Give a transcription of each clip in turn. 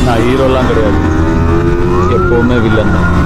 நான் ஹீரோலாம் கிடையாது எப்போவுமே வில்லன் தான்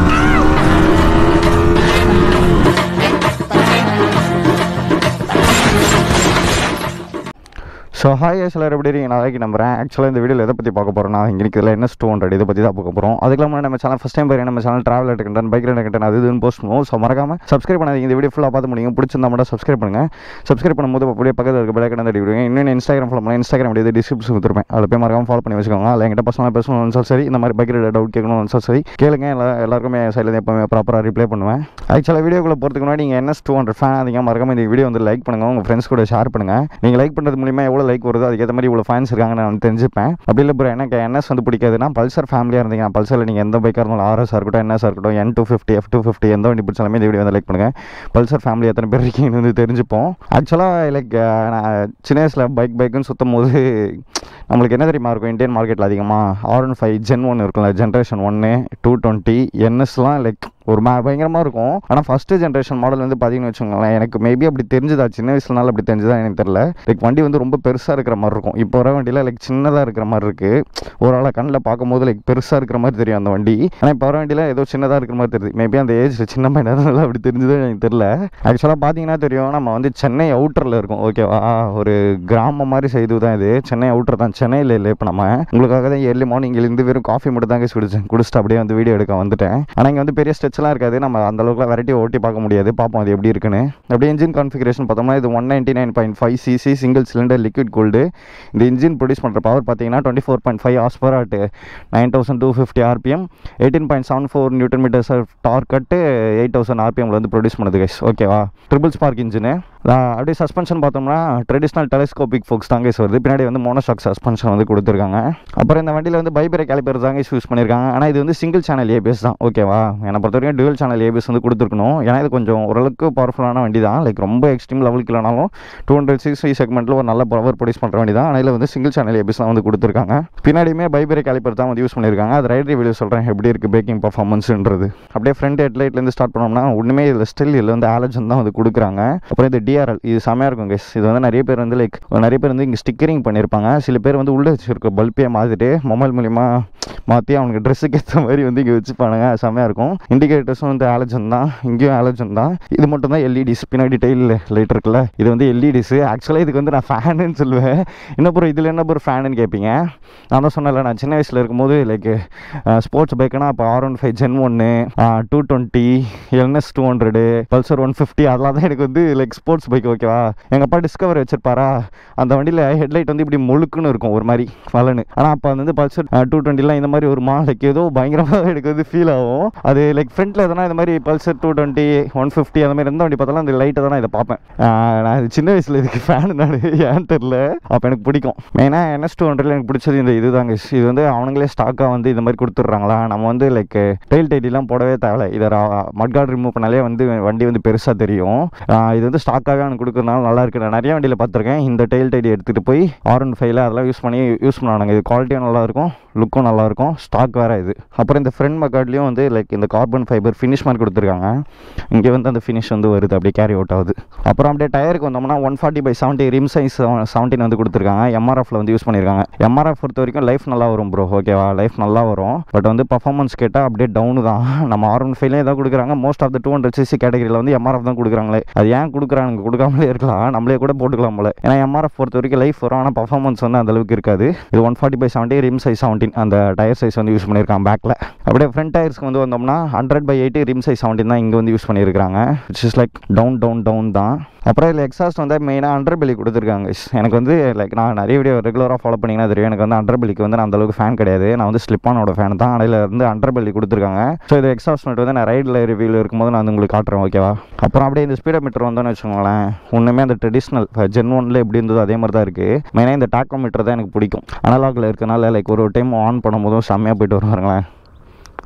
ஸோ ஹாய் எல்லாரும் எப்படி இருக்கீங்க நாளைக்கு நம்புறேன் ஆக்சுவலாக இந்த வீடியோவில் எதை பற்றி பார்க்க போகிறோம்னா இன்னைக்கு இதில் என்ன டூ ஹண்ட்ரட் இதை பற்றி தான் பார்க்க போகிறோம் அதுக்கு முன்னாடி நம்ம சேனல் ஃபஸ்ட் டைம் பாருங்க நம்ம சேனல் ட்ராவல் எடுக்கின்றேன் பைக் எடுக்கின்றேன் அது இதுன்னு போஸ்ட் பண்ணுவோம் ஸோ மறக்காம சப்ஸ்கிரைப் பண்ணாதீங்க இந்த வீடியோ ஃபுல்லாக பார்த்து முடியும் பிடிச்சிருந்தா மட்டும் சப்ஸ்கிரைப் பண்ணுங்க சப்ஸ்கிரைப் பண்ணும்போது அப்படியே பக்கத்தில் இருக்க பிள்ளைக்கு தட்டி விடுவீங்க இன்னும் இன்ஸ்டாகிராம் ஃபாலோ பண்ணலாம் இன்ஸ்டாகிராம் அப்படியே டிஸ்கிரிப்ஷன் கொடுத்துருப்பேன் அதில் போய் மறக்காம ஃபாலோ பண்ணி வச்சுக்கோங்க அதில் என்கிட்ட பர்சனலாக பேசணும்னு சொல்லி சரி இந்த மாதிரி பைக் டவுட் கேட்கணும்னு சொல்லி சரி கேளுங்க எல்லா எல்லாருக்குமே சைடில் எப்பவுமே ப்ராப்பராக ரிப்ளை பண்ணுவேன் ஆக்சுவலாக வீடியோக்குள்ளே போகிறதுக்கு முன்னாடி நீங்கள் என்ன டூ ஹண்ட்ரட் ஃபேன் அதிகமாக மறக்காம இந்த வீடியோ வந்து லைக் பண்ணுங்க உங்கள் ஃப்ரெண்ட்ஸ் கூட ஷேர் பண்ணுங்க நீங்கள் லைக் பண்ணுறது மூலியமா எவ்வளோ லைக் வருதோ அதுக்கேற்ற மாதிரி இவ்வளோ ஃபேன்ஸ் இருக்காங்கன்னு நான் தெரிஞ்சுப்பேன் அப்படி இல்லை ப்ரோ எனக்கு என்எஸ் வந்து பிடிக்காதுன்னா பல்சர் ஃபேமிலியாக இருந்தீங்கன்னா பல்சரில் நீங்கள் எந்த பைக்காக இருந்தாலும் ஆர்எஸ் இருக்கட்டும் என்எஸ் இருக்கட்டும் N two fifty F two fifty எந்த வண்டி பிடிச்சாலுமே இந்த வீடியோ வந்து லைக் பண்ணுங்கள் பல்சர் ஃபேமிலி எத்தனை பேர் இருக்கீங்கன்னு வந்து தெரிஞ்சுப்போம் ஆக்சுவலாக லைக் நான் சின்ன வயசில் பைக் பைக்குன்னு சுற்றும் போது நம்மளுக்கு என்ன தெரியுமா இருக்கும் இந்தியன் மார்க்கெட்டில் அதிகமாக R one five gen one இருக்கும்ல ஜென்ரேஷன் ஒன்று டூ டுவெண்ட்டி என்எஸ்லாம் லைக் ஒரு மா பயங்கரமாக இருக்கும் ஆனால் ஃபஸ்ட்டு ஜென்ரேஷன் மாடல் வந்து பார்த்தீங்கன்னு வச்சுக்கோங்களேன் எனக்கு மேபி அப்படி தெரிஞ்சுதா சின்ன வயசுலனால அப்படி தெரிஞ்சுதா எனக்கு தெரியல லைக் வண்டி வந்து ரொம்ப பெருசாக இருக்கிற மாதிரி இருக்கும் இப்போ வர வண்டியில் லைக் சின்னதாக இருக்கிற மாதிரி இருக்குது ஒரு ஆளை கண்ணில் பார்க்கும்போது லைக் பெருசாக இருக்கிற மாதிரி தெரியும் அந்த வண்டி ஆனால் இப்போ வர வண்டியில் ஏதோ சின்னதாக இருக்கிற மாதிரி தெரியுது மேபி அந்த ஏஜில் சின்ன பையனால அப்படி தெரிஞ்சதோ எனக்கு தெரியல ஆக்சுவலாக பார்த்தீங்கன்னா தெரியும் நம்ம வந்து சென்னை அவுட்டரில் இருக்கோம் ஓகேவா ஒரு கிராமம் மாதிரி செய்து தான் இது சென்னை அவுட்டர் தான் சென்னையில் இல்லை இப்போ நம்ம உங்களுக்காக தான் ஏர்லி மார்னிங் இருந்து வெறும் காஃபி மட்டும் தாங்க குடிச்சேன் குடிச்சிட்டு அப்படியே வந்து வீடியோ எடுக்க வந்துட்டேன் ஆனால் இங்கே வந்து பெரிய ஸ்ட்ரெச்லாம் இருக்காது நம்ம அந்த அளவுக்கு வெரைட்டி ஓட்டி பார்க்க முடியாது பார்ப்போம் அது எப்படி இருக்குன்னு அப்படியே இன்ஜின் கான்ஃபிகரேஷன் பார்த்தோம்னா இது one ninety nine point five CC single cylinder liquid cooled இந்த இன்ஜின் ப்ரொடியூஸ் பண்ணுற பவர் பார்த்தீங்கன்னா twenty four point five horse power at nine thousand two fifty RPM eighteen point seven four newton metres torque கட்டு eight thousand ஆர்பிஎம்ல வந்து produce பண்ணுது guys ஓகேவா triple spark engine அப்படியே suspension பார்த்தோம்னா ட்ரெடிஷ்னல் டெலிஸ்கோபிக் ஃபோக்ஸ் தாங்க வருது பின்னாடி வந்து மோனோஷாக் சஸ்பென்ஷன் வந்து கொடுத்துருக்காங்க அப்புறம் இந்த வண்டியில் வந்து பைபரே கேலிபர் தாங்க யூஸ் பண்ணியிருக்காங்க ஆனால் இது வந்து சிங்கிள் சேனல் ஏபிஎஸ் தான் ஓகேவா என்னை பொறுத்த வரைக்கும் டுவல் சேனல் ஏபிஎஸ் வந்து கொடுத்துருக்கணும் ஏன்னா இது கொஞ்சம் ஓரளவுக்கு பவர்ஃபுல்லான வண்டி தான் லைக் ரொம்ப எக்ஸ்ட்ரீம் லெவலுக்கு இல்லைனாலும் டூ ஹண்ட்ரட் சிக்ஸ்டி செக்மெண்ட்டில் ஒரு நல்ல பவர் ப்ரொடியூஸ் பண்ணுற வண்டி தான் ஆனால் இதில் வந்து சிங்கிள் சேனல் ஏபிஎஸ் தான் வந்து கொடுத்துருக்காங்க பின்னாடியுமே பைபரே கேலிபர் தான் வந்து யூஸ் பண்ணியிருக்காங்க அது ரைட் ரிவ்யூ சொல்கிறேன் எப்படி இருக்குது பிரேக்கிங் பர்ஃபார்மன்ஸ்ன்றது அப்படியே ஃப்ரண்ட் ஹெட்லைட்லேருந்து ஸ்டார்ட் பண்ணோம்னா ஒன்றுமே இதில் ஸ்டில் இதில் வந்து ஆலஜன் தான் வந்து கொடுக்குறாங்க அப்புறம் இது டிஆர்எல் இது செமையாக இருக்கும் guys இது வந்து நிறைய பேர் வந்து லைக் நிறைய பேர் வந்து இங்கே ஸ்டிக்கரிங் பண்ணியிருப்பாங்க சில பேர் வந்து உள்ளே வச்சிருக்க பல்பே மாற்றிட்டு மொபைல் மூலிமா மாற்றி அவனுக்கு ட்ரெஸ்ஸுக்கு ஏற்ற மாதிரி வந்து இங்கே வச்சுப்பானுங்க செமையாக இருக்கும் இண்டிகேட்டர்ஸும் வந்து ஆலஜன் தான் இங்கேயும் ஆலஜன் தான் இது மட்டும் தான் எல்இடிஸ் பின்னாடி டெயில் லைட் இருக்குல்ல இது வந்து எல்இடிஸ் ஆக்சுவலாக இதுக்கு வந்து நான் ஃபேனுன்னு சொல்லுவேன் என்ன ப்ரோ இதில் என்ன ப்ரோ ஃபேனுன்னு கேட்பீங்க நான் தான் சொன்னல நான் சின்ன வயசில் இருக்கும்போது லைக் ஸ்போர்ட்ஸ் பைக்குனா அப்போ ஆர் ஒன் ஃபைவ் ஜென் ஒன்று two twenty LS two hundred Pulsar one fifty அதெல்லாம் தான் எனக்கு வந்து லைக் ஸ்போர்ட்ஸ் பைக் ஓகேவா எங்கள் அப்பா டிஸ்கவர் வச்சிருப்பாரா அந்த வண்டியில் ஹெட்லைட் வந்து இப்படி முழுக்குன்னு இருக்கும் ஒரு மாதிரி வளனு ஆனால் அப்போ அது வந்து பல்சர் டூ டுவெண்ட்டிலாம் இந்த மாதிரி ஒரு மா லைக் ஏதோ பயங்கரமாக எனக்கு வந்து ஃபீல் ஆகும் அது லைக் ஃப்ரண்ட்டில் எதனா இந்த மாதிரி Pulsar two twenty one fifty அந்த மாதிரி எந்த வண்டி பார்த்தாலும் அந்த லைட்டை தான் நான் இதை பார்ப்பேன் ஆஹ் நான் இது சின்ன வயசில் இதுக்கு ஃபேன் நான் ஏன்னு தெரில அப்போ எனக்கு பிடிக்கும் மெயினாக என்எஸ் டூ ஹண்ட்ரட்ல எனக்கு பிடிச்சது இந்த இது தாங்க இது வந்து அவனுங்களே ஸ்டாக்காக வந்து இந்த மாதிரி கொடுத்துட்றாங்களா நம்ம வந்து லைக் டெயில் டைட்டிலாம் போடவே தேவையில்ல இதை மட்கார்டு ரிமூவ் பண்ணாலே வந்து வண்டி வந்து பெருசாக தெரியும் ஆஹ் இது வந்து ஸ்டாக்காகவே அவனுக்கு கொடுக்குறதுனால நல்லா இருக்கு நான் நிறைய வண்டியில் பார்த்துருக்கேன் இந்த டெயில் டைடி எடுத்துகிட்டு போய் ஆர் ஒன் ஃபைவ்ல அதெல்லாம் யூஸ் பண்ணி யூஸ் பண்ணுவானுங்க இது குவாலிட்டியும் நல்லா இருக்கும் லுக்கும் நல்லா இருக்கும் ஸ்டாக் வேறு இது அப்புறம் இந்த ஃப்ரண்ட் மக்கார்ட்லேயும் வந்து லைக் இந்த கார்பன் ஃபைபர் ஃபினிஷ் மாதிரி கொடுத்துருக்காங்க இங்கே வந்து அந்த ஃபினிஷ் வந்து வருது அப்படியே கேரி அவுட் ஆகுது அப்புறம் அப்படியே டயருக்கு வந்தோம்னா one forty by seventy rim size seventeen வந்து கொடுத்துருக்காங்க எம்ஆர்எஃப்ல வந்து யூஸ் பண்ணியிருக்காங்க எம்ஆர்எஃப் பொறுத்த வரைக்கும் லைஃப் நல்லா வரும் ப்ரோ ஓகேவா லைஃப் நல்லா வரும் பட் வந்து பர்ஃபார்மன்ஸ் கேட்டால் அப்படியே டவுனு தான் நம்ம ஆர் ஒன் ஃபைவ்லேயே தான் கொடுக்குறாங்க most of the two hundred CC கேட்டகரியில் வந்து எம்ஆர்எஃப் தான் கொடுக்குறாங்களே அது ஏன் கொடுக்குறாங்க கொடுக்காமலே இருக்கலாம் நம்மளே கூட போட்டுக்கலாம் போல ஏன்னா எம்ஆர்எஃப் பொறுத்த வரைக்கும் லைஃப் வரும் ஆனால் பர்ஃபார்மன்ஸ் வந்து அந்த அளவுக்கு இருக்காது இது one forty by seventy rim size seventeen அந்த டயர் சைஸ் வந்து யூஸ் பண்ணியிருக்காங்க பேக்கில் அப்படியே ஃப்ரண்ட் டயர்ஸ்க்கு வந்து வந்தோம்னா hundred by eighty rim size seventeen தான் இங்கே வந்து யூஸ் பண்ணியிருக்காங்க it's is like down down down தான் அப்புறம் இதில் எக்ஸாஸ்ட் வந்து மெயினாக அண்டர் பெலி கொடுத்துருக்காங்க guys. எனக்கு வந்து லைக் நான் நிறைய வீடியோ ரெகுலராக ஃபாலோ பண்ணிங்கன்னா தெரியும் எனக்கு வந்து அண்டர் பெலிக்கு வந்து நான் அந்தளவுக்கு ஃபேன் கிடையாது நான் வந்து ஸ்லிப்பானோட ஃபேன் தான் அதில் வந்து அண்டர் பெலி கொடுத்துருக்காங்க ஸோ இது எக்ஸாஸ்ட் நோட் வந்து நான் ரைடில் ரிவ்யூவில் இருக்கும்போது நான் வந்து உங்களுக்கு காட்டுறேன் ஓகேவா அப்புறம் அப்படியே இந்த ஸ்பீடோ மீட்டர் வந்தோன்னு வச்சுக்கோங்களேன் ஒன்றுமே அந்த ட்ரெடிஷ்னல் ஜென் ஒன்ல எப்படி இருந்ததோ அதே மாதிரி தான் இருக்குது மெயினாக இந்த டாக்கோ மீட்டர் தான் எனக்கு பிடிக்கும் அனலாகில் இருக்கனால லைக் ஒரு டைம் ஆன் பண்ணும்போதும் செம்மையாக போயிட்டு வருவாங்களேன்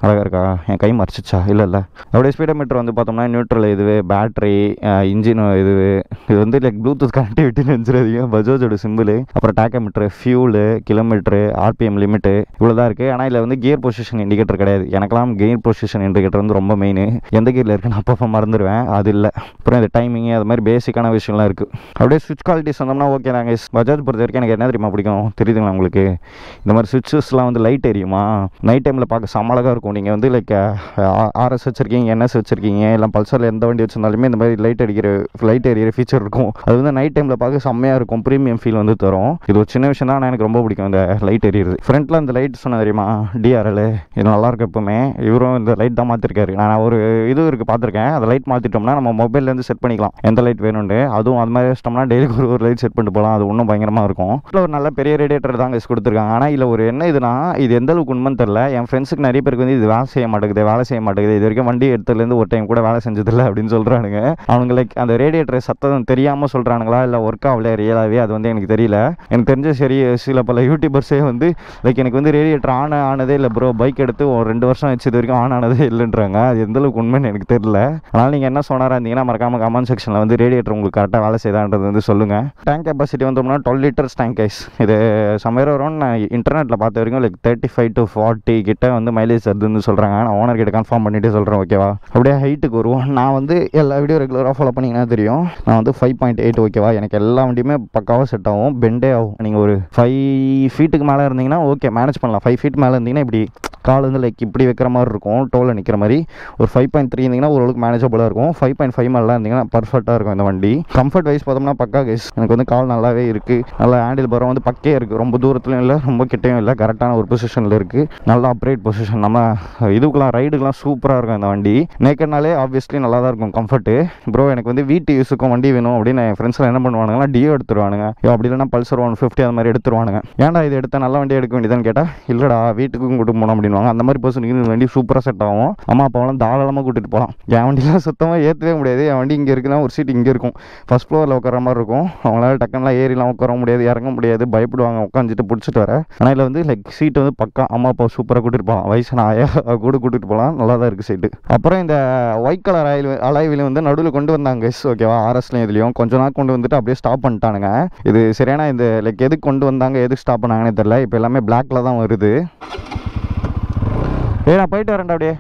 அழகாக இருக்கா என் கை மறைச்சிச்சா இல்லை இல்லை அப்படியே ஸ்பீடோமீட்டர் வந்து பார்த்தோம்னா நியூட்ரல் இது பேட்டரி இன்ஜின் இது இது வந்து லைக் ப்ளூடூத் கனெக்டிவிட்டின்னு நினச்சிடாதீங்க பஜாஜோட சிம்பிள் அப்புறம் tachometer fuel kilometre RPM limit இவ்வளோ தான் இருக்குது ஆனால் இதில் வந்து கியர் பொசிஷன் இண்டிகேட்டர் கிடையாது எனக்கெல்லாம் கியர் பொசிஷன் இண்டிகேட்டர் வந்து ரொம்ப மெயின் எந்த கியரில் இருக்குன்னு அப்பப்போ மறந்துடுவேன் அது இல்லை அப்புறம் இந்த டைமிங் அது மாதிரி பேசிக்கான விஷயம்லாம் இருக்குது அப்படியே சுவிட்ச் குவாலிட்டிஸ் வந்தோம்னா ஓகே நாங்கள் பஜாஜ் பொறுத்த வரைக்கும் எனக்கு என்ன தெரியுமா பிடிக்கும் தெரியுதுங்களா உங்களுக்கு இந்த மாதிரி சுவிட்சஸ்லாம் வந்து லைட் எரியுமா நைட் டைமில் பார்க்க சமலகாக இருக்கும் நீங்கள் வந்து லைக் ஆர்எஸ் வச்சுருக்கீங்க என்எஸ் வச்சுருக்கீங்க இல்லை பல்சரில் எந்த வண்டி வச்சிருந்தாலுமே இந்த மாதிரி லைட் அடிக்கிற லைட் எரியிற ஃபீச்சர் இருக்கும் அது வந்து நைட் டைமில் பார்க்க செம்மையாக இருக்கும் ப்ரீமியம் ஃபீல் வந்து தரும் இது ஒரு சின்ன விஷயம் தான் ஆனால் எனக்கு ரொம்ப பிடிக்கும் இந்த லைட் எரியுது ஃப்ரண்ட்டில் அந்த லைட் சொன்ன தெரியுமா டிஆர்எல் இது நல்லா இருக்கு எப்பவுமே இவரும் இந்த லைட் தான் மாற்றிருக்காரு நான் ஒரு இது இருக்குது பார்த்துருக்கேன் அந்த லைட் மாற்றிட்டோம்னா நம்ம மொபைல்லேருந்து செட் பண்ணிக்கலாம் எந்த லைட் வேணும்னு அதுவும் அது மாதிரி வச்சிட்டோம்னா டெய்லி ஒரு ஒரு லைட் செட் பண்ணிட்டு போகலாம் அது இன்னும் பயங்கரமாக இருக்கும் இதில் ஒரு நல்ல பெரிய ரேடியேட்டர் தான் guys கொடுத்துருக்காங்க ஆனால் இதில் ஒரு என்ன இதுனா இது எந்த அளவுக்கு உண்மைன்னு தெரில என் ஃப்ரெண்ட்ஸுக்கு நிறைய பேருக்கு வந்து இது வேலை செய்ய மாட்டேங்குது வேலை செய்ய மாட்டேங்குது இது வரைக்கும் வண்டி எடுத்ததுலேருந்து ஒரு டைம் கூட வேலை செஞ்சதில்லை அப்படின்னு சொல்கிறானுங்க அவனுங்க லைக் அந்த ரேடியேட்டர் சத்தம் தெரியாமல் சொல்கிறானுங்களா இல்லை ஒர்க் ஆகல ரியலாகவே அது வந்து எனக்கு தெரியல எனக்கு தெரிஞ்ச சரி சில பல யூடியூபர்ஸே வந்து லைக் எனக்கு வந்து ரேடியேட்டர் ஆன் ஆனதே இல்லை ப்ரோ பைக் எடுத்து ஒரு ரெண்டு வருஷம் ஆச்சு இது வரைக்கும் ஆன் ஆனதே இல்லைன்றாங்க அது எந்த அளவுக்கு உண்மைன்னு எனக்கு தெரியல அதனால் நீங்கள் என்ன சொன்னாரா இருந்தீங்கன்னா மறக்காம கமெண்ட் செக்ஷனில் வந்து ரேடியேட்டர் உங்களுக்கு கரெக்டாக வேலை செய்தான்றது வந்து சொல்லுங்கள் டேங்க் கெப்பாசிட்டி வந்தோம்னா டுவெல் லிட்டர்ஸ் டேங்க் கைஸ் இது சமையல் வரும் நான் இன்டர்நெட்டில் பார்த்த வரைக்கும் like thirty five to forty கிட்ட வந்து மைலேஜ் வருதுன்னு சொல்கிறாங்க நான் ஓனர் கிட்ட கன்ஃபார்ம் பண்ணிட்டு சொல்கிறேன் ஓகேவா அப்படியே ஹைட்டுக்கு வருவோம் நான் வந்து எல்லா வீடியோ ரெகுலராக ஃபாலோ பண்ணிங்கன்னா தெரியும் நான் வந்து ஃபைவ் பாயிண்ட் எயிட் ஓகேவா எனக்கு எல்லா வண்டியுமே பக்காவாக செட் ஆகும் பெண்டே ஆகும் நீங்கள் ஒரு ஃபைவ் ஃபீட்டுக்கு மேலே இருந்தீங்கன்னா ஓகே மேனேஜ் பண்ணலாம் ஃபைவ் ஃபீட் மேலே இருந்தீங்கன்னா இப்படி கால் வந்து லைக் இப்படி வைக்கிற மாதிரி இருக்கும் டோலில் நிற்கிற மாதிரி ஒரு ஃபைவ் பாயிண்ட் த்ரீ இருந்தீங்கன்னா ஓரளவுக்கு மேனேஜபிளாக இருக்கும் ஃபைவ் பாயிண்ட் ஃபைவ் மேலாம் இருந்தீங்கன்னா பர்ஃபெக்டாக இருக்கும் இந்த வண்டி கம்ஃபர்ட் வைஸ் பார்த்தோம்னா பக்கா கைஸ் எனக்கு வந்து கால் நல்லாவே இருக்குது நல்லா ஹேண்டில் பரம் வந்து பக்கையாக இருக்குது ரொம்ப தூரத்துலையும் இல்லை ரொம்ப கிட்டையும் இல்லை கரெக்டான ஒரு பொசிஷனில் இருக்குது நல்லா அப்ரேட் பொசிஷன் நம்ம இதுக்கெலாம் ரைடுக்கெலாம் சூப்பராக இருக்கும் இந்த வண்டி நேக்கர்னாலே ஆப்வியஸ்லி நல்லா தான் இருக்கும் கம்ஃபர்ட்டு ப்ரோ எனக்கு வந்து வீட்டு யூஸுக்கும் வண்டி வேணும் அப்படின்னு என் ஃப்ரெண்ட்ஸ்லாம் என்ன பண்ணுவானுங்கன்னா டியோ எடுத்துருவானுங்க ஐயோ, அப்படி இல்லைன்னா பல்சர் ஒன் ஃபிஃப்டி அந்த மாதிரி எடுத்துருவானுங்க ஏன்டா இது எடுத்தால் நல்ல வண்டி எடுக்க வேண்டியதான்னு கேட்டால் இல்லைடா வீட்டுக்கும் கூட்டு போனோம் அப்படின்வாங்க அந்த மாதிரி பர்சனுக்கு இந்த வண்டி சூப்பராக செட் ஆகும் அம்மா அப்பாவெல்லாம் தாராளமாக கூட்டிட்டு போகலாம் என் வண்டிலாம் சுத்தமாக ஏற்றவே முடியாது என் வண்டி இங்கே இருக்குன்னா ஒரு சீட் இங்கே இருக்கும் ஃபர்ஸ்ட் ஃப்ளோரில் உட்கார மாதிரி இருக்கும் அவங்களால டக்குனுலாம் ஏறிலாம் உட்கார முடியாது இறங்க முடியாது பயப்படுவாங்க உட்காந்துட்டு பிடிச்சிட்டு வர ஆனால் இதில் வந்து லைக் சீட் வந்து பக்கா அம்மா அப்பா சூப்பராக கூட்டிட்டு போகலாம் வயசான ஆயா கூட கூட்டிட்டு போகலாம் நல்லா தான் இருக்குது சீட்டு அப்புறம் இந்த ஒயிட் கலர் ஆயில் அலாய்வில் வந்து நடுவில் கொண்டு வந்தாங்க எஸ் ஓகேவா ஆர்எஸ்லையும் இதுலையும் கொஞ்ச நாள் கொண்டு வந்துட்டு அப்படியே ஸ்டாப் பண்ணிட்டானுங்க இது சரியான இந்த லைக் எதுக்கு கொண்டு வந்தாங்க எதுக்கு ஸ்டாப் பண்ணாங்கன்னு தெரியல இப்போ எல்லாமே பிளாக்ல தான் வருது ஏய் நான் போயிட்டு வரேன்டா அப்படியே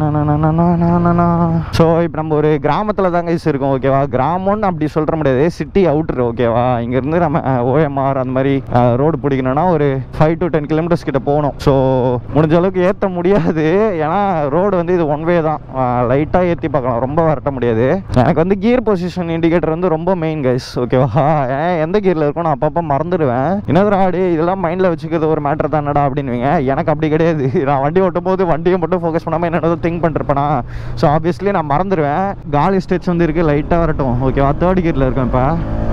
ஸோ இப்போ நம்ம ஒரு கிராமத்தில் தாங்க இஸ் இருக்கோம் ஓகேவா கிராமம்னு அப்படி சொல்ற முடியாது சிட்டி அவுட்ரு ஓகேவா இங்கேருந்து நம்ம ஓஎம்ஆர் அந்த மாதிரி ரோடு பிடிக்கணும்னா ஒரு ஃபைவ் டு டென் கிலோமீட்டர்ஸ் கிட்ட போகணும் ஸோ முடிஞ்ச அளவுக்கு ஏற்ற முடியாது ஏன்னா ரோடு வந்து இது ஒன் வே தான் லைட்டாக ஏற்றி பார்க்கலாம் ரொம்ப வரட்ட முடியாது எனக்கு வந்து கியர் பொசிஷன் இண்டிகேட்டர் வந்து ரொம்ப மெயின் கைஸ் ஓகேவா ஏன் எந்த கியரில் இருக்கும் நான் அப்பப்போ மறந்துடுவேன் என்னதுடா ஆடி இதெல்லாம் மைண்டில் வச்சுக்கிறது ஒரு மேட்டர் தானடா அப்படின்னுவீங்க எனக்கு அப்படி கிடையாது நான் வண்டி ஓட்டும் போது வண்டியை மட்டும் ஃபோக்கஸ் பண்ணாமல் என்னோட திங்க் பண்ணிருப்பேனா ஸோ ஆப்வியஸ்லி நான் மறந்துடுவேன் காலி ஸ்டெச் வந்து இருக்குது லைட்டாக வரட்டும் ஓகேவா தேர்ட் கியரில் இருக்கேன் இப்போ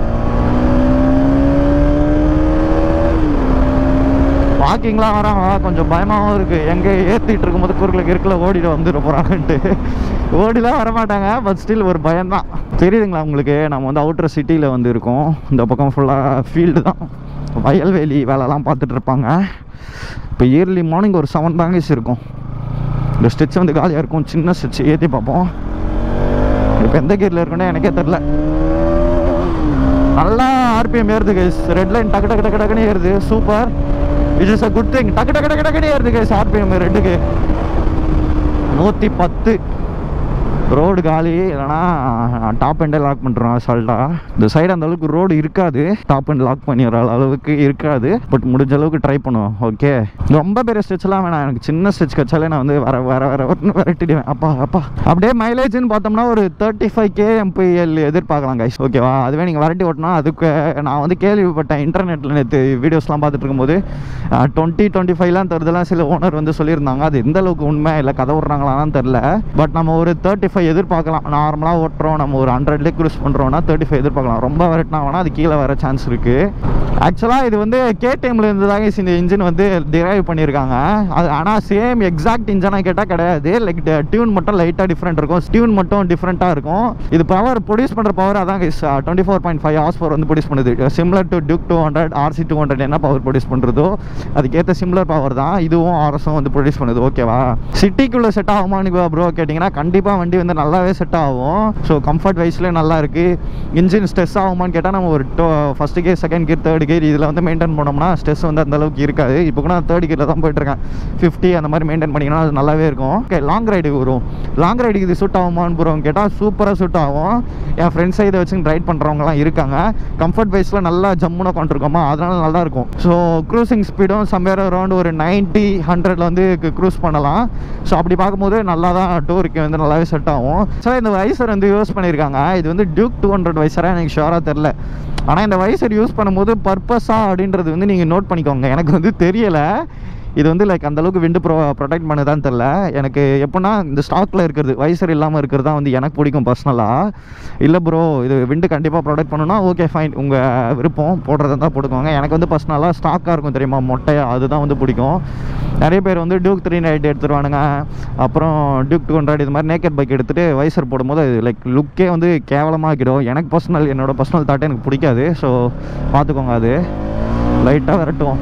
வாக்கிங்லாம் வராங்க கொஞ்சம் பயமாகவும் இருக்குது எங்கே ஏற்றிட்டு இருக்கும்போது குறுக்கில் கிறுக்கில் ஓடிட்டு வந்துட போகிறாங்கன்ட்டு ஓடிலாம் வரமாட்டாங்க பட் ஸ்டில் ஒரு பயம்தான் தெரியுதுங்களா உங்களுக்கு நம்ம வந்து அவுட்டர் சிட்டியில் வந்து இருக்கோம் இந்த பக்கம் ஃபுல்லாக ஃபீல்டு தான் வயல்வெளி வேலைலாம் பார்த்துட்டு இருப்பாங்க இப்போ இயர்லி மார்னிங் ஒரு செவன் பேங்கேஜ் இருக்கும் இந்த ஸ்டிச் வந்து காலியாக இருக்கும் சின்ன ஸ்டிச் ஏற்றி பார்ப்போம் இப்போ எந்த கீரில் இருக்குன்னு எனக்கே தெரில நல்லா ஆர்பிஎம் ஏறுது கைஸ் ரெட் லைன் டக்கு டக்கு டக்கு டக்குன்னு ஏறுது super it is a good thing டக்கு டக்கு டக்கு டக்குன்னு ஏறுது கைஸ் ஆர்பிஎம் ரெட்டுக்கு நூற்றி பத்து ரோடு காலி இல்லைனா டாப் எண்டே லாக் பண்ணுறோம் அசால்ட்டாக இந்த சைடு அந்த அளவுக்கு ரோடு இருக்காது டாப் எண்ட் லாக் பண்ணிடுற அளவுக்கு இருக்காது பட் முடிஞ்ச அளவுக்கு ட்ரை பண்ணுவோம் ஓகே ரொம்ப பெரிய ஸ்ட்ரெச்லாம் வேணாம் எனக்கு சின்ன ஸ்ட்ரெச் கச்சாலே நான் வந்து வர வர வர வரன்னு விரட்டிடுவேன் அப்பா அப்பா அப்படியே மைலேஜ்னு பார்த்தோம்னா ஒரு தேர்ட்டி ஃபைவ் கே எம்பிஎல் எதிர்பார்க்கலாம் கைஸ் ஓகேவா அதுவே நீங்கள் வரட்டி ஓட்டினா அதுக்கு நான் வந்து கேள்விப்பட்டேன் இன்டர்நெட்டில் நேற்று வீடியோஸ்லாம் பார்த்துட்டு இருக்கும்போது டுவெண்ட்டி டுவெண்ட்டி ஃபைவ்லாம் தருதெல்லாம் சில ஓனர் வந்து சொல்லியிருந்தாங்க அது எந்த அளவுக்கு உண்மை இல்லை கதை விட்றாங்களான்னு தெரில பட் நம்ம ஒரு தேர்ட்டி ஃபைவ் ஃபைவ் எதிர்பார்க்கலாம் நார்மலாக ஓட்டுறோம் நம்ம ஒரு ஹண்ட்ரட்லேயே க்ரூஸ் பண்ணுறோம்னா தேர்ட்டி ஃபைவ் எதிர்பார்க்கலாம் ரொம்ப விரட்டினா வேணால் அது கீழே வர சான்ஸ் இருக்குது ஆக்சுவலாக இது வந்து கேடிஎம்ல இருந்து தாங்க இந்த இன்ஜின் வந்து டிரைவ் பண்ணியிருக்காங்க அது ஆனால் சேம் எக்ஸாக்ட் இன்ஜினாக கேட்டால் கிடையாது லைக் டியூன் மட்டும் லைட்டாக டிஃப்ரெண்ட் இருக்கும் டியூன் மட்டும் டிஃப்ரெண்ட்டாக இருக்கும் இது பவர் ப்ரொடியூஸ் பண்ணுற பவர் அதான் twenty four point five horse power வந்து ப்ரொடியூஸ் பண்ணுது similar to Duke two hundred RC two hundred என்ன பவர் ப்ரொடியூஸ் பண்ணுறதோ அதுக்கேற்ற சிம்லர் பவர் தான் இதுவும் ஆர்எஸும் வந்து ப்ரொடியூஸ் பண்ணுது ஓகேவா சிட்டிக்குள்ளே செட் ஆகுமான்னு ப்ரோ கேட்டிங்கன்னா கண்டிப்பாக வண்டி வந்து நல்லாவே செட் ஆகும் ஸோ கம்ஃபர்ட் வைஸ்லேயே நல்லா இருக்குது இன்ஜின் ஸ்ட்ரெஸ் ஆகுமான்னு கேட்டால் நம்ம ஒரு டோ first gear second gear third gear இதில் வந்து மெயின்டைன் பண்ணோம்னா ஸ்ட்ரெஸ் வந்து அந்த அளவுக்கு இருக்காது இப்போ கூட நான் தேர்ட் கேரில் தான் போயிட்டுருக்கேன் ஃபிஃப்டி அந்த மாதிரி மெயின்டைன் பண்ணிங்கன்னா அது நல்லாவே இருக்கும் ஓகே லாங் ரைடுக்கு வரும் லாங் ரைடுக்கு இது சூட் ஆகுமான்னு ப்ரோ கேட்டால் சூப்பராக சூட் ஆகும் என் ஃப்ரெண்ட்ஸை இதை வச்சு ரைட் பண்ணுறவங்கலாம் இருக்காங்க கம்ஃபர்ட் வைஸில் நல்லா ஜம்முன்னு உட்காந்துருக்கோமா அதனால நல்லா இருக்கும் ஸோ க்ரூசிங் ஸ்பீடும் சம்வேர் அரௌண்ட் ஒரு நைன்ட்டி ஹண்ட்ரட்ல வந்து க்ரூஸ் பண்ணலாம் ஸோ அப்படி பார்க்கும்போது நல்லா தான் டூருக்கு வந்து நல்லாவே செட் ஆகும் ஸோ இந்த வைசர் வந்து யூஸ் பண்ணியிருக்காங்க இது வந்து டியூக் டூ ஹண்ட்ரட் வைசராக எனக்கு ஷுவராக தெரில ஆனால் இந்த வைசர் யூஸ் பண்ணும்போது பர்பஸாக அப்படின்றது வந்து நீங்கள் நோட் பண்ணிக்கோங்க எனக்கு வந்து தெரியலை இது வந்து லைக் அந்த அளவுக்கு விண்டு ப்ரோ ப்ரொடெக்ட் பண்ணுதான்னு தெரில எனக்கு எப்படின்னா இந்த ஸ்டாக்கில் இருக்கிறது வைசர் இல்லாமல் இருக்கிறது தான் வந்து எனக்கு பிடிக்கும் பர்சனலாக இல்லை ப்ரோ இது விண்டு கண்டிப்பாக ப்ரொடெக்ட் பண்ணணும்னா ஓகே ஃபைன் உங்கள் விருப்பம் போடுறதா தான் போட்டுக்கோங்க எனக்கு வந்து பர்சனலாக ஸ்டாக்காக இருக்கும் தெரியுமா மொட்டையா அதுதான் வந்து பிடிக்கும் நிறைய பேர் வந்து டியூக் த்ரீ நைட் எடுத்துருவானுங்க அப்புறம் டியூக் டூ ஹண்ட்ரட் இது மாதிரி நேக்கட் பைக் எடுத்துகிட்டு வைசர் போடும்போது அது லைக் லுக்கே வந்து கேவலமாக்கிடும் எனக்கு பர்சனல் என்னோட பர்சனல் தாட்டே எனக்கு பிடிக்காது ஸோ பார்த்துக்கோங்க அது லைட்டாக விரட்டும்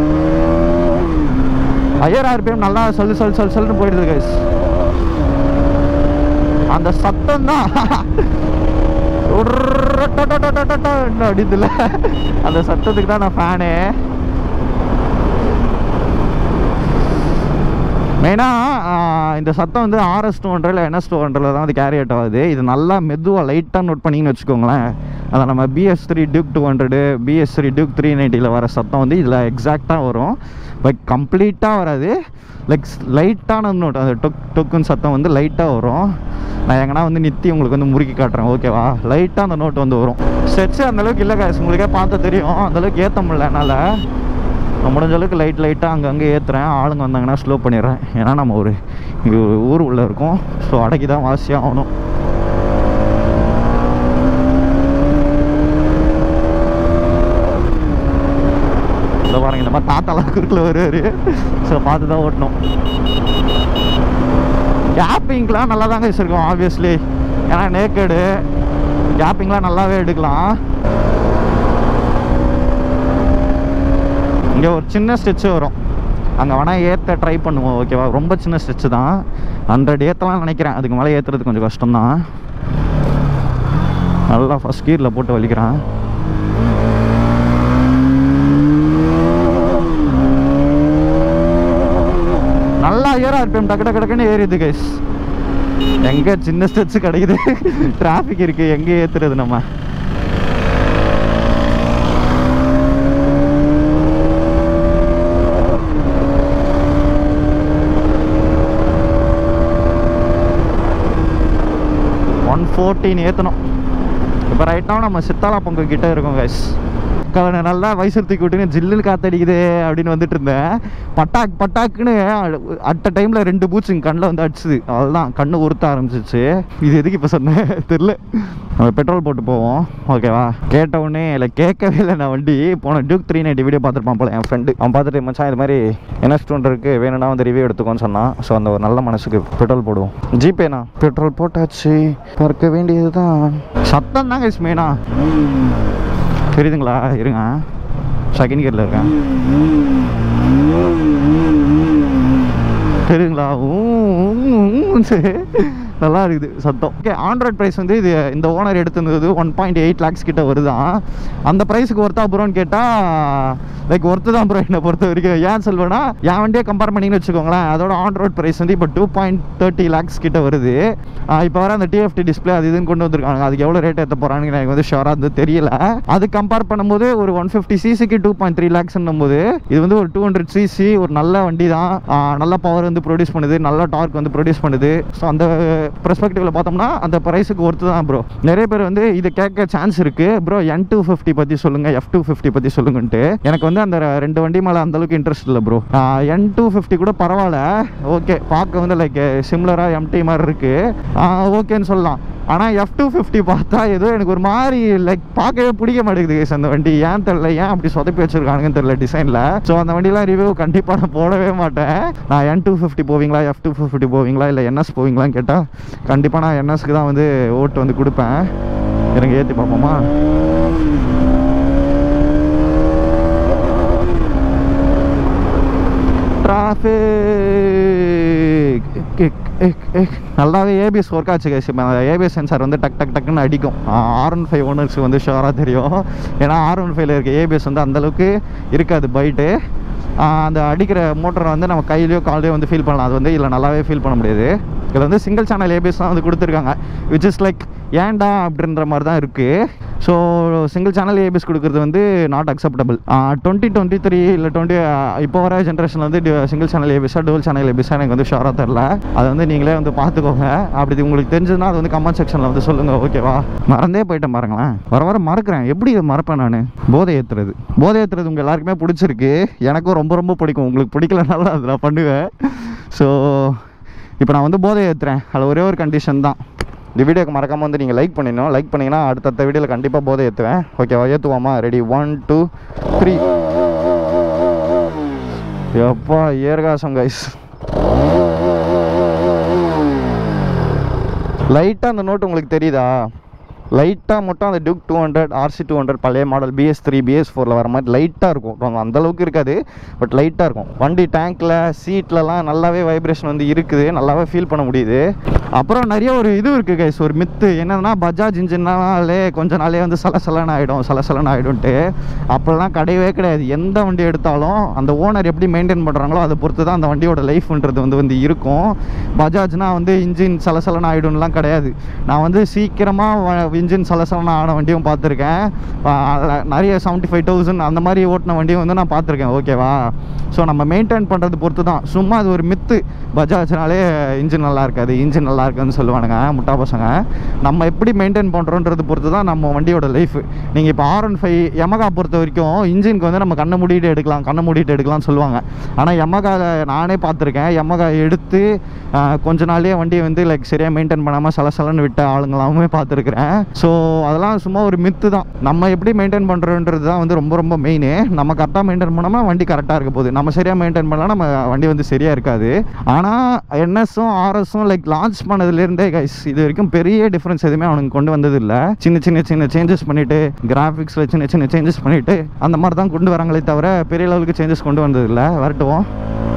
ஹையர் ஆர்பிஎம் நல்லா சொல்லு சொல்லு சொல்லு சொல்லுன்னு போயிடுது கைஸ் அந்த சத்தம் தான் அடிதுல அந்த சத்தத்துக்கு தான் நான் ஃபேனு மெயினாக இந்த சத்தம் வந்து ஆர்எஸ் டூ ஹண்ட்ரட்ல என்எஸ் டூ ஹண்ட்ரட்ல தான் வந்து கேரி அவுட் ஆகுது இது நல்லா மெதுவாக லைட்டாக நோட் பண்ணிங்கன்னு வச்சுக்கோங்களேன் அதை நம்ம BS three Duke two hundred BS three Duke three நைன்ட்டியில் வர சத்தம் வந்து இதில் எக்ஸாக்டாக வரும் பட் கம்ப்ளீட்டாக வராது லைக் லைட்டான நோட் அந்த டொக் டொக்குன்னு சத்தம் வந்து லைட்டாக வரும் நான் எங்கன்னா வந்து நித்தி உங்களுக்கு வந்து முறுக்கி காட்டுறேன் ஓகேவா லைட்டாக அந்த நோட் வந்து வரும் செட்ஸு அந்தளவுக்கு இல்லை காசு உங்களுக்கே பார்த்தா தெரியும் அந்தளவுக்கு ஏற்ற முடியல என்னால் நான் முடிஞ்ச அளவுக்கு லைட் லைட்டாக அங்கங்கே ஏற்றுறேன் ஆளுங்க வந்தாங்கன்னா ஸ்லோ பண்ணிடுறேன் ஏன்னா நம்ம ஒரு இங்கே ஒரு ஊர் உள்ளே இருக்கோம் ஸோ அடக்கி தான் வாசியாக ஆகணும் இந்த பாருங்க இந்த மாதிரி தாத்தாலாம் குறுக்கில் வருவார் ஸோ பார்த்து தான் ஓட்டணும் கேப்பிங்லாம் நல்லா தாங்க வச்சுருக்கோம் ஆப்வியஸ்லி ஏன்னா நேக்கடு கேப்பிங்லாம் நல்லாவே எடுக்கலாம் இங்கே ஒரு சின்ன ஸ்டெச்சு வரும் அங்கே வேணால் ஏற்ற ட்ரை பண்ணுவோம் ஓகேவா ரொம்ப சின்ன ஸ்டெச்சு தான் ஹண்ட்ரட் ஏற்றலாம் நினைக்கிறேன் அதுக்கு மேலே ஏற்றுறது கொஞ்சம் கஷ்டம்தான் நல்லா ஃபஸ்ட் கீரில் போட்டு வலிக்கிறேன் நல்லா ஏறா இருப்பேன் டக்கு டக்கு டக்குன்னு ஏறிடுது கைஸ் எங்கே சின்ன ஸ்டெப்ஸ் கிடைக்குது டிராஃபிக் இருக்குது எங்கே ஏற்றுறது நம்ம ஒன் ஃபோர்டீன் ஏற்றணும் இப்போ ரைட்டாக நம்ம சித்தாலா பொங்கல் கிட்ட இருக்கோம் கைஸ் கவனை நல்லா வயசு தூக்கி விட்டுன்னு ஜில்லுன்னு காத்தடிக்குது அப்படின்னு வந்துட்டு இருந்தேன் பட்டாக் பட்டாக்குன்னு அட்ட டைமில் ரெண்டு பூச்சி எங்கள் கண்ணில் வந்து அடிச்சுது அவ்வளோதான் கண்ணு உறுத்த ஆரம்பிச்சிச்சு இது எதுக்கு இப்போ சொன்னேன் தெரில நம்ம பெட்ரோல் போட்டு போவோம் ஓகேவா கேட்ட உடனே இல்லை கேட்கவே இல்லை நான் வண்டி போன டியூக் த்ரீ நைன்ட்டி வீடியோ பார்த்துருப்பான் போல என் ஃப்ரெண்டு அவன் பார்த்துட்டு மச்சான் இது மாதிரி என்ன ஸ்டூண்ட் இருக்குது வேணும்னா வந்து ரிவ்யூ எடுத்துக்கோன்னு சொன்னான் ஸோ அந்த ஒரு நல்ல மனசுக்கு பெட்ரோல் போடுவோம் ஜிபேண்ணா பெட்ரோல் போட்டாச்சு பார்க்க வேண்டியது தான் சத்தம் தாங்க இஸ் மெயினா தெரியுதுங்களா இருங்க செகண்ட் கியரில் இருக்கேன் தெரியுதுங்களா ஊ, ஊ, ஊ, சரி. நல்லா இருக்குது சத்தம் ஓகே ஆண்ட்ராய்ட் ப்ரைஸ் வந்து இது இந்த ஓனர் எடுத்திருந்தது ஒன் பாயிண்ட் எயிட் லேக்ஸ் கிட்ட வருதான் அந்த ப்ரைஸுக்கு ஒர்த்தா ப்ரோன்னு கேட்டால் லைக் ஒர்த்து தான் ப்ரோ என்னை பொறுத்த வரைக்கும் ஏன் சொல்வேன்னா என் வண்டியே கம்பேர் பண்ணிங்கன்னு வச்சுக்கோங்களேன் அதோட ஆண்ட்ராய்ட் ப்ரைஸ் வந்து இப்போ டூ பாயிண்ட் தேர்ட்டி லேக்ஸ் கிட்ட வருது இப்போ வர அந்த டிஎஃப்டி டிஸ்பிளே அது இதுன்னு கொண்டு வந்திருக்காங்க அதுக்கு எவ்வளோ ரேட் ஏற்ற போகிறான்னு எனக்கு வந்து ஷோராக வந்து தெரியல அது கம்பேர் பண்ணும்போது ஒரு ஒன் ஃபிஃப்டி சிசிக்கு டூ பாயிண்ட் த்ரீ லேக்ஸ்ன்னும் போது இது வந்து ஒரு டூ ஹண்ட்ரட் சிசி ஒரு நல்ல வண்டி தான் ஆ, நல்ல பவர் வந்து ப்ரொடியூஸ் பண்ணுது நல்ல டார்க் வந்து ப்ரொடியூஸ் பண்ணுது ஸோ அந்த பெர்ஸ்பெக்டிவ்ல பார்த்தோம்னா அந்த ப்ரைஸுக்கு ஒர்த்து தான் ப்ரோ நிறைய பேர் வந்து இதை கேட்க சான்ஸ் இருக்கு ப்ரோ என் டூ ஃபிஃப்டி பற்றி சொல்லுங்க எஃப் டூ ஃபிஃப்டி பற்றி சொல்லுங்கன்ட்டு எனக்கு வந்து அந்த ரெண்டு வண்டி மேலே அந்த அளவுக்கு இன்ட்ரெஸ்ட் இல்லை ப்ரோ என் டூ ஃபிஃப்டி கூட பரவாயில்ல ஓகே பார்க்க வந்து லைக் சிம்லராக எம்டி மாதிரி இருக்கு ஓகேன்னு சொல்லலாம் ஆனால் எஃப் டூ ஃபிஃப்டி பார்த்தா ஏதோ எனக்கு ஒரு மாதிரி லைக் பார்க்கவே பிடிக்க மாட்டேங்குது guys அந்த வண்டி ஏன் தெரில ஏன் அப்படி சொதப்பி வச்சிருக்கானுங்கன்னு தெரில டிசைனில் ஸோ அந்த வண்டிலாம் ரிவ்யூ கண்டிப்பாக நான் போடவே மாட்டேன் நான் என் டூ ஃபிஃப்டி போவீங்களா எஃப் டூ ஃபிஃப்டி போவீங்களா இல்லை என்எஸ் போவீங்களான்னு கேட்டால் கண்டிப்பாக நான் என்எஸ்க்கு தான் வந்து ஓட்டு வந்து கொடுப்பேன் எனக்கு ஏற்றி பார்ப்போமா டிராஃபிக் நல்லாவே ஏபிஎஸ் ஒர்க் ஆச்சு கேஸ் இப்போ அந்த ஏபிஎஸ் சென்சார் வந்து டக் டக் டக்குன்னு அடிக்கும் ஆர் ஒன் ஃபைவ் ஓனர்ஸ்க்கு வந்து ஷுவராக தெரியும் ஏன்னா ஆர் ஒன் ஃபைவ்ல இருக்க ஏபிஎஸ் வந்து அந்தளவுக்கு இருக்காது பைட்டு அந்த அடிக்கிற மோட்டரை வந்து நம்ம கையிலையோ காலையோ வந்து ஃபீல் பண்ணலாம் அது வந்து இல்லை நல்லாவே ஃபீல் பண்ண முடியாது இதில் வந்து சிங்கிள் சேனல் ஏபிஎஸ் தான் வந்து கொடுத்துருக்காங்க விச் இஸ் லைக் ஏன்டா அப்படின்ற மாதிரி தான் இருக்குது ஸோ சிங்கிள் சேனல் ஏபிஎஸ் கொடுக்குறது வந்து not acceptable twenty twenty three இல்லை டுவெண்ட்டி இப்போ வர ஜென்ரேஷனில் வந்து சிங்கிள் சேனல் ஏபிஎஸ்ஸா டுவல் சேனல் ஏபிஎஸ்ஸா எனக்கு வந்து ஷோராக தெரில அதை வந்து நீங்களே வந்து பார்த்துக்கோங்க அப்படி உங்களுக்கு தெரிஞ்சதுன்னா அது வந்து கமெண்ட் செக்ஷனில் வந்து சொல்லுங்கள் ஓகேவா மறந்தே போயிட்டேன் பாருங்களேன் வர வர மறக்கிறேன் எப்படி இதை மறப்பேன் நான் போதை ஏற்றுறது போதை ஏற்றுறது உங்கள் எல்லாருக்குமே பிடிச்சிருக்கு எனக்கும் ரொம்ப ரொம்ப பிடிக்கும் உங்களுக்கு பிடிக்கலனாலும் அதை நான் பண்ணுவேன் ஸோ இப்போ நான் வந்து போதை ஏற்றுறேன் அதில் ஒரே ஒரு கண்டிஷன் தான் இந்த வீடியோக்கு மறக்காமல் வந்து நீங்கள் லைக் பண்ணிடணும் லைக் பண்ணிங்கன்னா அடுத்தடுத்த வீடியோவில் கண்டிப்பாக போதை ஏற்றுவேன் ஓகேவா ஏற்றுவாமா ரெடி ஒன் டூ த்ரீ எப்பா ஏர்காசம் கைஸ் லைட்டாக அந்த நோட்டு உங்களுக்கு தெரியுதா லைட்டாக மட்டும் அந்த Duke two hundred RC two hundred பழைய மாடல் பிஎஸ் த்ரீ பிஎஸ் ஃபோரில் வர மாதிரி லைட்டாக இருக்கும் ரொம்ப அந்த அளவுக்கு இருக்காது பட் லைட்டாக இருக்கும் வண்டி டேங்க்கில் சீட்லலாம் நல்லாவே வைப்ரேஷன் வந்து இருக்குது நல்லாவே ஃபீல் பண்ண முடியுது அப்புறம் நிறைய ஒரு இது இருக்குது கைஸ் ஒரு மித்து என்னன்னா பஜாஜ் இன்ஜின்னாலே கொஞ்ச நாளே வந்து சலசலன்னு ஆகிடும் சலசலன்னு ஆகிடும்ட்டு அப்போல்லாம் கிடையவே கிடையாது எந்த வண்டி எடுத்தாலும் அந்த ஓனர் எப்படி மெயின்டைன் பண்ணுறாங்களோ அதை பொறுத்து தான் அந்த வண்டியோட லைஃப்ன்றது வந்து வந்து இருக்கும் பஜாஜ்னா வந்து இன்ஜின் சலசலன்னு ஆகிடும்லாம் கிடையாது நான் வந்து சீக்கிரமாக இன்ஜின் சலசலன்னு ஆன வண்டியும் பார்த்துருக்கேன் ப- நிறைய செவன்ட்டி ஃபைவ் தௌசண்ட் அந்த மாதிரி ஓட்டின வண்டியும் வந்து நான் பார்த்துருக்கேன் ஓகேவா ஸோ நம்ம மெயின்டைன் பண்ணுறது பொறுத்து தான் சும்மா அது ஒரு மித்து பஜாஜ்னாலே இன்ஜின் நல்லா இருக்காது இன்ஜின் நல்லா இருக்குன்னு சொல்லுவானுங்க முட்டா பசங்க நம்ம எப்படி மெயின்டைன் பண்ணுறோன்றது பொறுத்து தான் நம்ம வண்டியோட லைஃப் நீங்கள் இப்போ ஆர் ஒன் ஃபைவ் யமகா பொறுத்த வரைக்கும் இன்ஜினுக்கு வந்து நம்ம கண்ணை மூடிட்டு எடுக்கலாம் கண்ணை மூடிட்டு எடுக்கலாம்னு சொல்லுவாங்க ஆனால் யமகாவில் நானே பார்த்துருக்கேன் யமகா எடுத்து ஆஹ், கொஞ்ச நாள்லயே வண்டியை வந்து லைக் சரியாக மெயின்டைன் பண்ணாமல் சலசலன்னு விட்ட ஆளுங்களாமே பார்த்துருக்குறேன் ஸோ அதெல்லாம் சும்மா ஒரு மித்து தான் நம்ம எப்படி மெயின்டைன் பண்ணுறோன்றது தான் வந்து ரொம்ப ரொம்ப மெயின் நம்ம கரெக்டாக மெயின்டைன் பண்ணாமல் வண்டி கரெக்டாக இருக்க போகுது நம்ம சரியாக மெயின்டைன் பண்ணலாம் நம்ம வண்டி வந்து சரியாக இருக்காது ஆனால் என்எஸும் ஆர்எஸும் லைக் லான்ச் பண்ணதுலேருந்தே கைஸ் இது வரைக்கும் பெரிய டிஃப்ரென்ஸ் எதுவுமே அவனுக்கு கொண்டு வந்தது இல்லை சின்ன சின்ன சின்ன சேஞ்சஸ் பண்ணிட்டு கிராஃபிக்ஸில் சின்ன சின்ன சேஞ்சஸ் பண்ணிட்டு அந்த மாதிரி தான் கொண்டு வராங்களே தவிர பெரிய லெவலுக்கு சேஞ்சஸ் கொண்டு வந்தது இல்லை வரட்டும்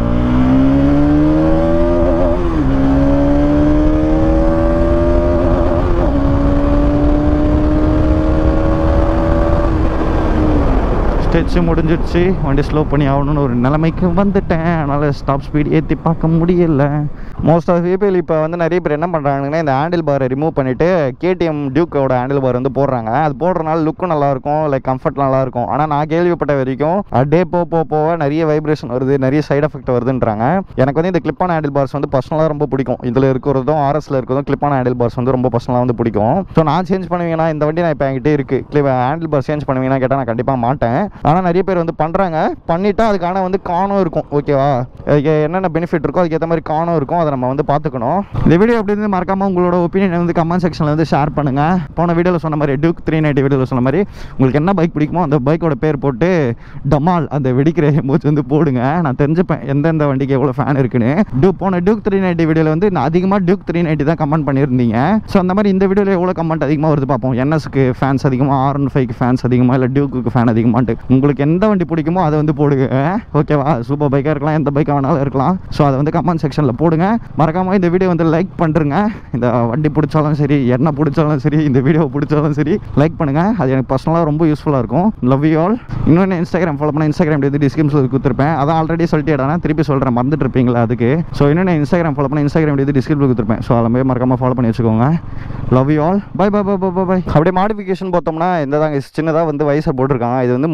ஸ்டெச்சு முடிஞ்சிடுச்சு வண்டி ஸ்லோ பண்ணி ஆகணும்னு ஒரு நிலைமைக்கு வந்துட்டேன் அதனால் ஸ்டாப் ஸ்பீட் ஏற்றி பார்க்க முடியல மோஸ்ட் ஆஃப் பீப்பிள் இப்போ வந்து நிறைய பேர் என்ன பண்ணுறாங்கன்னா இந்த ஹேண்டில் பாரை ரிமூவ் பண்ணிவிட்டு கேடிஎம் டியூக்கோட ஹேண்டில் பார் வந்து போடுறாங்க அது போடுறதுனால லுக்கும் நல்லாயிருக்கும் லைக் கம்ஃபர்ட் நல்லாயிருக்கும் ஆனால் நான் கேள்விப்பட்ட வரைக்கும் டே போ போ போக நிறைய வைப்ரேஷன் வருது நிறைய சைடு எஃபெக்ட் வருதுன்றாங்க எனக்கு வந்து இந்த கிளிப்பான ஹேண்டில் பார்ஸ் வந்து பர்சனலாக ரொம்ப பிடிக்கும் இதில் இருக்கிறதும் ஆர்எஸ்ல இருக்கிறதும் கிளிப்பான ஹேண்டில் பார்ஸ் வந்து ரொம்ப பர்சனலாக வந்து பிடிக்கும் ஸோ நான் சேஞ்ச் பண்ணுவீங்கன்னா இந்த வண்டி நான் இப்போ என்கிட்ட இருக்குது கிளிப் ஹேண்டில் பார் சேஞ்ச் பண்ணுவீங்கன்னா கேட்டால் நான் கண்டிப்பாக மாட்டேன் ஆனால் நிறைய பேர் வந்து பண்ணுறாங்க பண்ணிட்டா அதுக்கான வந்து காணும் இருக்கும் ஓகேவா அதுக்கு என்னென்ன பெனிஃபிட் இருக்கோ அதுக்கு ஏற்ற மாதிரி காணும் இருக்கும் அதை நம்ம வந்து பார்த்துக்கணும் இந்த வீடியோ எப்படி இருந்து மறக்காம உங்களோட ஒப்பீனியன் வந்து கமெண்ட் செக்ஷனில் வந்து ஷேர் பண்ணுங்க போன வீடியோவில் சொன்ன மாதிரி டியூக் த்ரீ நைன்ட்டி வீடியோவில் சொன்ன மாதிரி உங்களுக்கு என்ன பைக் பிடிக்குமோ அந்த பைக்கோட பேர் போட்டு டமால் அந்த வெடிக்கிற எமோஜ் வந்து போடுங்க நான் தெரிஞ்சுப்பேன் எந்தெந்த வண்டிக்கு எவ்வளோ ஃபேன் இருக்குன்னு டியூ போன டியூக் த்ரீ நைன்ட்டி வீடியோவில் வந்து நான் அதிகமாக டியூக் த்ரீ நைன்ட்டி தான் கமெண்ட் பண்ணியிருந்தீங்க ஸோ அந்த மாதிரி இந்த வீடியோவில் எவ்வளோ கமெண்ட் அதிகமாக வருது பார்ப்போம் என்எஸ்க்கு ஃபேன்ஸ் அதிகமாக ஆர் ஒன் ஃபைவ்க்கு ஃபேன்ஸ் அதிகமாக இல்லை டியூக்கு ஃபேன் அதிகமான்ட்டு உங்களுக்கு எந்த வண்டி பிடிக்குமோ அதை வந்து போடுங்க ஓகேவா சூப்பர் பைக்காக இருக்கலாம் எந்த பைக்காக வேணாலும் இருக்கலாம் ஸோ அதை வந்து கமெண்ட் செக்ஷனில் போடுங்க மறக்காமல் இந்த வீடியோ வந்து லைக் பண்ணுறங்க இந்த வண்டி பிடிச்சாலும் சரி என்ன பிடிச்சாலும் சரி இந்த வீடியோ பிடிச்சாலும் சரி லைக் பண்ணுங்கள் அது எனக்கு பர்சனலாக ரொம்ப யூஸ்ஃபுல்லாக இருக்கும் லவ் யூ ஆல் இன்னொன்று இன்ஸ்டாகிராம் ஃபாலோ பண்ண இன்ஸ்டாகிராம் வந்து டிஸ்கிரிப்ஷனில் கொடுத்துருப்பேன் அதான் ஆல்ரெடி சொல்லிட்டேடா திருப்பி சொல்கிறேன் மறந்துட்டு இருப்பீங்களா அதுக்கு ஸோ இன்னொன்று இன்ஸ்டாகிராம் ஃபாலோ பண்ண இன்ஸ்டாகிராம் வந்து டிஸ்கிரிப்ஷனில் கொடுத்துருப்பேன் ஸோ அதில் போய் மறக்காமல் ஃபாலோ பண்ணி வச்சுக்கோங்க love you all bye bye bye bye bye அப்படியே மாடிஃபிகேஷன் பார்த்தோம்னா இந்த தாங்க சின்னதாக வந்து வயசை போட்டிருக்காங்க இது வந்து மூணாவது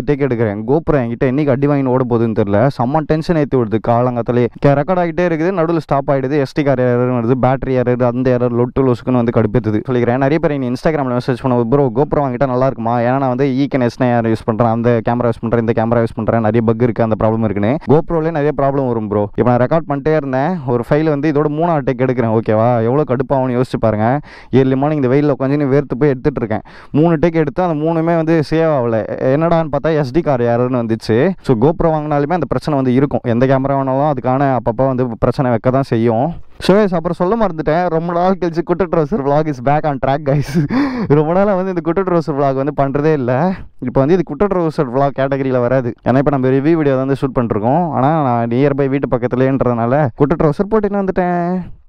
டேக் எடுக்கிறேன் கோபுரம் என்கிட்ட என்னைக்கு அடி வாங்கி ஓட போகுதுன்னு தெரியல செம்ம டென்ஷன் ஏற்றி விடுது காலங்காத்தாலே ரெக்கார்ட் ஆகிட்டே இருக்குது நடுவில் ஸ்டாப் ஆகிடுது எஸ்டி கார் ஏரர் வருது பேட்டரி ஏரர் அந்த ஏரர் லொட்டு லொசுக்குன்னு வந்து கடுப்பேத்துது சொல்லிக்கிறேன் நிறைய பேர் நீ இன்ஸ்டாகிராமில் மெசேஜ் பண்ண ப்ரோ கோபுரம் வாங்கிட்டா நல்லா இருக்குமா ஏன்னா நான் வந்து ஈக்கன் எஸ்னே யூஸ் பண்ணுறேன் அந்த கேமரா யூஸ் பண்ணுறேன் இந்த கேமரா யூஸ் பண்ணுறேன் நிறைய பக் இருக்குது அந்த ப்ராப்ளம் இருக்குன்னு கோப்ரோலே நிறைய ப்ராப்ளம் வரும் ப்ரோ இப்போ நான் ரெக்கார்ட் பண்ணிட்டே இருந்தேன் ஒரு ஃபைல் வந்து இதோட மூணாவது டேக் எடுக்கிறேன் ஓகேவா எவ்வளோ கடுப்பாகும்னு யோசிச்சு பாருங்க ஏர்லி மார்னிங் இந்த வெயிலில் உட்காந்து வேர்த்து போய் எடுத்துட்டு இருக்கேன் மூணு டேக் எடுத்து அந்த மூணுமே வந்து சேவ் ஆகல என்னடான்னு பார்த்தா எஸ்டி கார் யாருன்னு வந்துச்சு ஸோ கோப்ரோ வாங்கினாலுமே அந்த பிரச்சனை வந்து இருக்கும் எந்த கேமரா வேணாலும் அதுக்கான அப்பப்போ வந்து பிரச்சனை வைக்க தான் செய்யும் ஸோ அப்புறம் சொல்ல மறந்துட்டேன் ரொம்ப நாள் கழிச்சு குட்ட ட்ரோசர் vlog is back on track guys ரொம்ப நாளாக வந்து இந்த குட்ட ட்ரோசர் vlog வந்து பண்ணுறதே இல்லை இப்போ வந்து இது குட்ட ட்ரோசர் vlog கேட்டகரியில் வராது ஏன்னா இப்போ நம்ம ரிவ்யூ வீடியோ வந்து ஷூட் பண்ணிருக்கோம் ஆனால் நான் நியர்பை வீட்டு பக்கத்துலேன்றதுனால குட்ட ட்ரோசர் போட்டுன்னு வந்துட்டேன்